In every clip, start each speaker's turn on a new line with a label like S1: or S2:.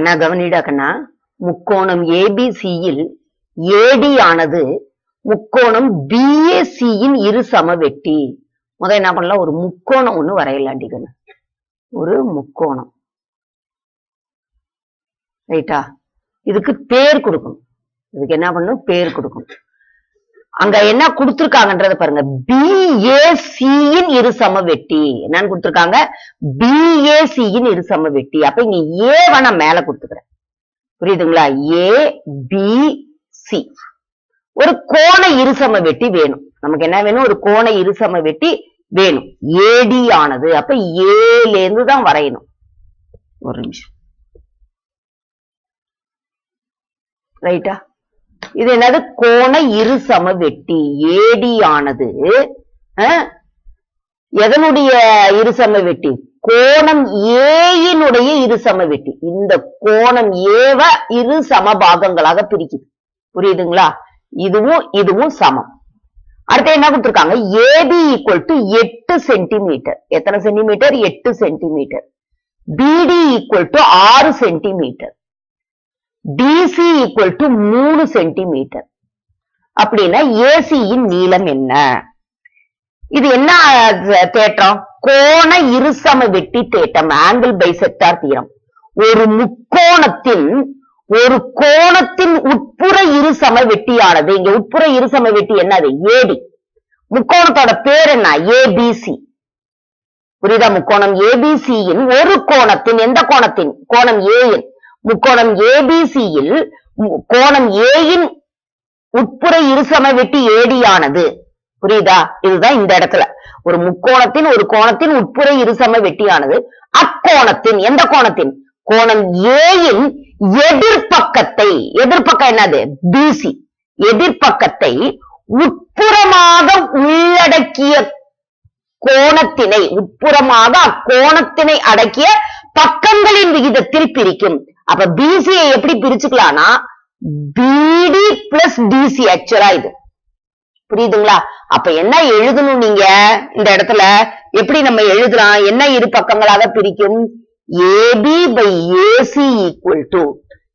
S1: கண்ணா கவனிடா கண்ணா முக்கோணம் ஏபிசியில் ஏடி ஆனது முக்கோணம் பிஏசியின் இரு சமவெட்டி முத என்ன பண்ணலாம் ஒரு முக்கோணம் ஒண்ணு வரையலாண்டி கண்ணு ஒரு முக்கோணம் ரைட்டா இதுக்கு பேர் கொடுக்கணும் இதுக்கு என்ன பண்ணணும் பேர் கொடுக்கணும் அங்க என்ன கொடுத்திருக்காங்கன்றத பாருங்க பிஏசியின் இரு சமவெட்டி என்னன்னு கொடுத்திருக்காங்க பிஏசியின் இரு சமவெட்டி அப்ப இங்க ஏ நான் மேல கொடுத்துக்கிறேன் புரியுதுங்களா ஏ பி சி ஒரு கோண இருசம வெட்டி வேணும் நமக்கு என்ன வேணும் ஒரு கோண இருசம வெட்டி வேணும் ஏடி ஆனது அப்ப ஏல இருந்து தான் வரையணும் ஒரு நிமிஷம் ரைட்டா இது என்னது கோண இருசம வெட்டி ஏடி ஆனது அஹ், எதனுடைய இருசம வெட்டி கோணம் ஏயினுடைய இருசம வெட்டி இந்த கோணம் ஏவ இரு சம பாகங்களாக பிரிக்குது புரியுதுங்களா இதுவும் இதுவும் சமம் அடுத்து என்ன கொடுத்திருக்காங்க ஏபி ஈக்குவல் டு எட்டு சென்டிமீட்டர் எத்தனை சென்டிமீட்டர் எட்டு சென்டிமீட்டர் பிடி ஈக்குவல் டு ஆறு சென்டிமீட்டர் டிசி ஈக்குவல் டு மூணு சென்டிமீட்டர் அப்படின்னா ஏசியின் நீளம் என்ன இது என்ன அஹ், தேற்றம் கோண இருசம வெட்டி தேட்டம் ஆங்கிள் பைசெக்டார் தீரம் ஒரு முக்கோணத்தின் ஒரு கோணத்தின் உட்புற இருசம வெட்டியானது இங்க உட்புற இருசம வெட்டி என்னது ஏடி முக்கோணத்தோட பேர் என்ன ஏபிசி புரியுதா முக்கோணம் ஏபிசியின் ஒரு கோணத்தின் எந்த கோணத்தின் கோணம் ஏயின் முக்கோணம் ஏபிசியில் கோணம் ஏயின் உட்புற இருசம வெட்டி ஏடியானது புரியுதா இதுதான் இந்த இடத்துல ஒரு முக்கோணத்தின் ஒரு கோணத்தின் உட்புற இருசம வெட்டியானது அக்கோணத்தின் எந்த கோணத்தின் கோணம் ஏயின் எதிர்ப்பக்கத்தை எதிர்ப்பக்கம் என்னது பிசி எதிர்ப்பக்கத்தை உட்புறமாக உள்ளடக்கிய கோணத்தினை உட்புறமாக அக்கோணத்தினை அடக்கிய பக்கங்களின் விகிதத்தில் பிரிக்கும் அப்ப பிசியை எப்படி பிரிச்சுக்கலாம்னா பிடி பிளஸ் டிசி ஆக்சுவலா இது புரியுதுங்களா அப்ப என்ன எழுதணும் நீங்க இந்த இடத்துல எப்படி நம்ம எழுதலாம் என்ன இரு பக்கங்களாக பிரிக்கும் AB by AC equal to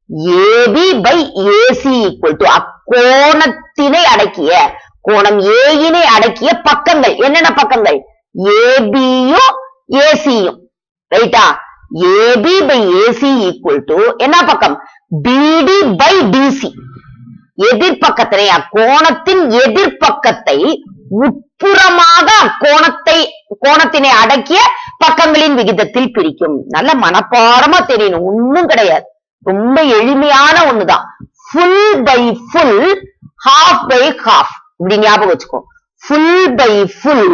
S1: AB by AC equal to அக்கோணத்தினை அடக்கிய கோணம் ஏயினை அடக்கிய பக்கங்கள் என்னென்ன பக்கங்கள் ஏபியும் ஏசியும் ரைட்டா AB by AC equal to என்ன பக்கம் பிடி பை டிசி எதிர்ப்பக்கத்தினை அக்கோணத்தின் எதிர்ப்பக்கத்தை உட்புறமாக அக்கோணத்தை கோணத்தினை அடக்கிய பக்கங்களின் விகிதத்தில் பிரிக்கும் நல்ல மனப்பாடமா தெரியணும் ஒண்ணும் கிடையாது ரொம்ப எளிமையான ஒண்ணுதான் full by full half by half இப்படி ஞாபகம் வச்சுக்கோ full by full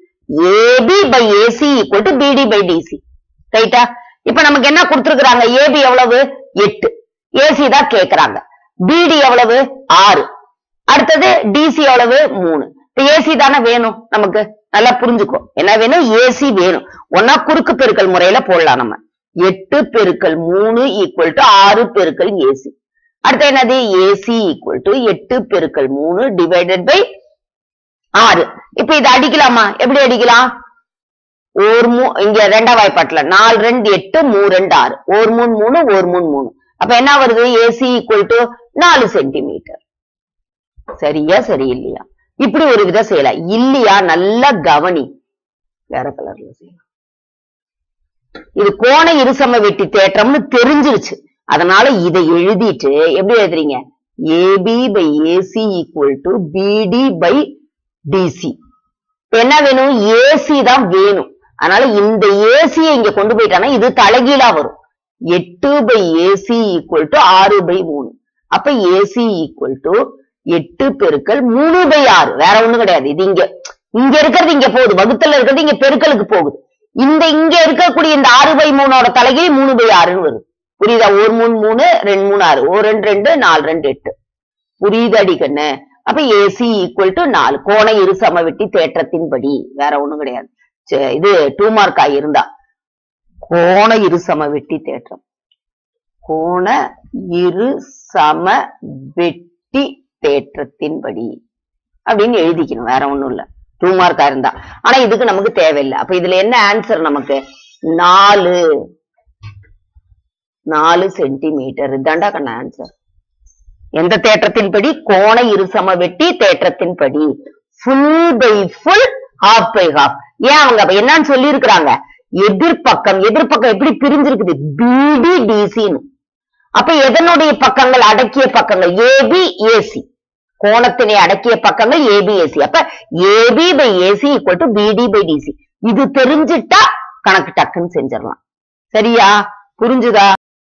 S1: AB by AC equal to BD by DC ரைட்டா இப்ப நமக்கு என்ன கொடுத்திருக்கிறாங்க ஏபி எவ்வளவு எட்டு ஏசி தான் கேக்குறாங்க பிடி எவ்வளவு ஆறு அடுத்தது டிசி எவ்வளவு மூணு இப்ப ஏசி தானே வேணும் நமக்கு நல்லா புரிஞ்சுக்கோ என்ன வேணும் ஏசி வேணும் ஒன்னா குறுக்கு பெருக்கல் முறையில போடலாம் நம்ம எட்டு பெருக்கல் மூணு ஈக்குவல் டு ஆறு பெருக்கல் ஏசி அடுத்து என்னது ஏசி ஈக்குவல் டு எட்டு பெருக்கல் மூணு டிவைடட் பை ஆறு இப்ப இதை அடிக்கலாமா எப்படி அடிக்கலாம் ஒரு மூ இங்க ரெண்டாம் வாய்ப்பாட்டுல நாலு ரெண்டு எட்டு மூணு ரெண்டு ஆறு ஒரு மூணு மூணு ஒரு மூணு மூணு அப்ப என்ன வருது ஏசி ஈக்குவல் டு நாலு சென்டிமீட்டர் சரியா சரி இல்லையா இப்படி ஒரு விதம் செய்யலாம் இல்லையா நல்லா கவனி வேற கலர்ல செய்யலாம் இது கோண இருசம வெட்டி தேற்றம்னு தெரிஞ்சிருச்சு அதனால இதை எழுதிட்டு எப்படி எழுதுறீங்க AB by AC equal to BD by DC என்ன வேணும் ஏசி தான் வேணும் அதனால இந்த ஏசியை இங்க கொண்டு போயிட்டானா இது தலைகீழா வரும் எட்டு பை ஏசி ஈக்குவல் டு ஆறு பை மூணு அப்ப ஏசி ஈக்குவல் டு எட்டு பெருக்கல் மூணு பை ஆறு வேற ஒண்ணும் கிடையாது இது இங்க இங்க இருக்கிறது இங்க போகுது வகுத்தல இருக்கிறது இங்க பெருக்கலுக்கு போகுது இந்த இங்க இருக்கக்கூடிய இந்த ஆறு பை மூணோட தலைகீழ் மூணு பை ஆறுன்னு வருது புரியுதா ஒரு மூணு மூணு ரெண்டு மூணு ஆறு ஒரு ரெண்டு ரெண்டு நாலு ரெண்டு எட்டு புரியுது அடிக்கண்ணு அப்ப ஏசி ஈக்குவல் டு நாலு கோண இரு சமவெட்டி தேற்றத்தின்படி வேற ஒண்ணும் கிடையாது சே- இது டூ மார்க் ஆயிருந்தா கோண இரு சமவெட்டி தேற்றம் கோண இரு சம வெட்டி தேற்றத்தின்படி அப்படின்னு எழுதிக்கணும் வேற ஒண்ணும் இல்ல டூ மார்க்கா இருந்தா ஆனா இதுக்கு நமக்கு தேவையில்லை அப்ப இதுல என்ன ஆன்சர் நமக்கு நாலு நாலு சென்டிமீட்டர் இதாண்டா கண்ண ஆன்சர் எந்த தேற்றத்தின்படி கோண இருசம வெட்டி தேற்றத்தின்படி full by full half by half ஏன் அவங்க அப்ப என்னன்னு சொல்லி இருக்கிறாங்க எதிர்பக்கம் எதிர்பக்கம் எப்படி பிரிஞ்சிருக்குது பிடி டிசின்னு அப்ப எதனுடைய பக்கங்கள் அடக்கிய பக்கங்கள் ஏபி ஏசி கோணத்தினை அடக்கிய பக்கங்கள் ஏபி ஏசி அப்ப AB by AC equal to BD by DC இது தெரிஞ்சிட்டா கணக்கு டக்குன்னு செஞ்சிடலாம் சரியா புரிஞ்சுதா